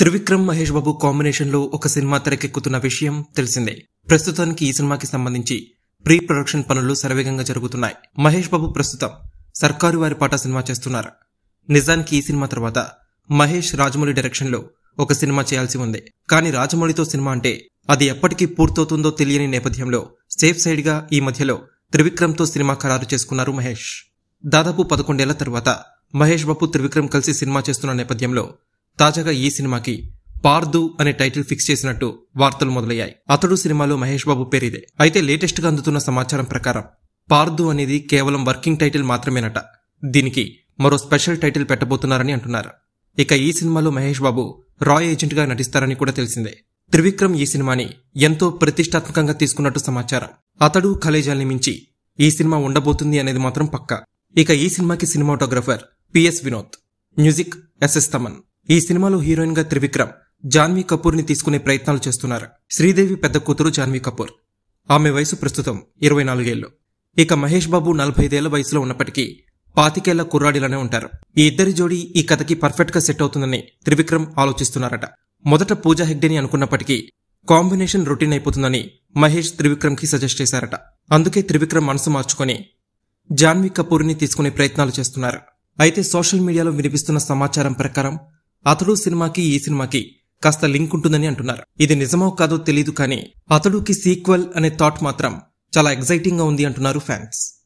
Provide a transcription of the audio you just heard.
త్రివిక్రమ్ మహేష్ బాబు combination లో ఒక cinema తెరకెక్కుతున్న విషయం తెలిసిందే ప్రస్తుతానికి ఈ సినిమాకి సంబంధించి ప్రీ ప్రొడక్షన్ పనులు శరవేగంగా జరుగుతున్నాయి మహేష్ బాబు ప్రస్తుతం సర్కారు వారి పాట సినిమా చేస్తున్నారు నిజానికి ఈ సినిమా తర్వాత మహేష్ రాజమౌళి డైరెక్షన్ లో ఒక సినిమా చేయాల్సి ఉంది కానీ రాజమౌళితో సినిమా అంటే అది ఎప్పటికీ పూర్తవుతుందో తెలియని నేపథ్యంలో సేఫ్ సైడ్ గా ఈ మధ్యలో త్రివిక్రమ్ తో సినిమా ఖరారు చేసుకున్నారు మహేష్ దాదాపు పదకొండేళ్ల తర్వాత మహేష్ బాబు త్రివిక్రమ్ కలిసి సినిమా చేస్తున్న నేపథ్యంలో తాజాగా ఈ సినిమాకి పార్దు అనే టైటిల్ ఫిక్స్ చేసినట్టు వార్తలు మొదలయ్యాయి అతడు సినిమాలో మహేష్ బాబు పేరిదే అయితే లేటెస్ట్ గా అందుతున్న సమాచారం ప్రకారం పార్దు అనేది కేవలం వర్కింగ్ టైటిల్ మాత్రమేనట దీనికి మరో స్పెషల్ టైటిల్ పెట్టబోతున్నారని అంటున్నారు ఇక ఈ సినిమాలో మహేష్ బాబు రాయ్ ఏజెంట్ గా నటిస్తారని కూడా తెలిసిందే త్రివిక్రమ్ ఈ సినిమాని ఎంతో ప్రతిష్టాత్మకంగా తీసుకున్నట్టు సమాచారం అతడు ఖలేజాల్ని మించి ఈ సినిమా ఉండబోతుంది అనేది మాత్రం పక్కా ఇక ఈ సినిమాకి cinematographer P S Vinod music S S Thaman ఈ సినిమాలో హీరోయిన్ గా త్రివిక్రమ్ జాన్వీ కపూర్ ని తీసుకునే ప్రయత్నాలు చేస్తున్నారు శ్రీదేవి పెద్ద కూతురు జాన్వీ కపూర్ ఆమె వయసు ప్రస్తుతం ఇరవై నాలుగేళ్లు ఇక మహేష్ బాబు నలభై ఐదేళ్ల వయసులో ఉన్నప్పటికీ పాతికేళ్ల కుర్రాడిలానే ఉంటారు ఈ ఇద్దరి జోడీ ఈ కథకి పర్ఫెక్ట్ గా సెట్ అవుతుందని త్రివిక్రమ్ ఆలోచిస్తున్నారట మొదట పూజా హెగ్డేని అనుకున్నప్పటికీ కాంబినేషన్ రొటీన్ అయిపోతుందని మహేష్ త్రివిక్రమ్ కి సజెస్ట్ చేశారట అందుకే త్రివిక్రమ్ మనసు మార్చుకొని జాన్వీ కపూర్ని తీసుకునే ప్రయత్నాలు చేస్తున్నారు అయితే సోషల్ మీడియాలో వినిపిస్తున్న సమాచారం ప్రకారం అతడు సినిమాకి ఈ సినిమాకి కాస్త లింక్ ఉంటుందని అంటున్నారు ఇది నిజమో కాదో తెలియదు కానీ అతడుకి సీక్వెల్ అనే థాట్ మాత్రం చాలా ఎగ్జైటింగ్ గా ఉంది అంటున్నారు ఫ్యాన్స్